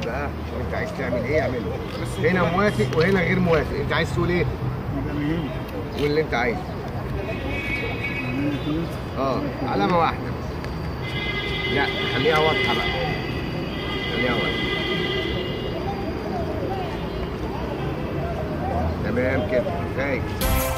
بقى شوف انت عايز تعمل ايه اعمله هنا موافق وهنا غير موافق انت عايز تقول ايه يبقى من هنا قول اللي انت عايزه من هنا كده. اه علامه واحده لا خليها واضحه بقى خليها واضحه تمام كده كفايه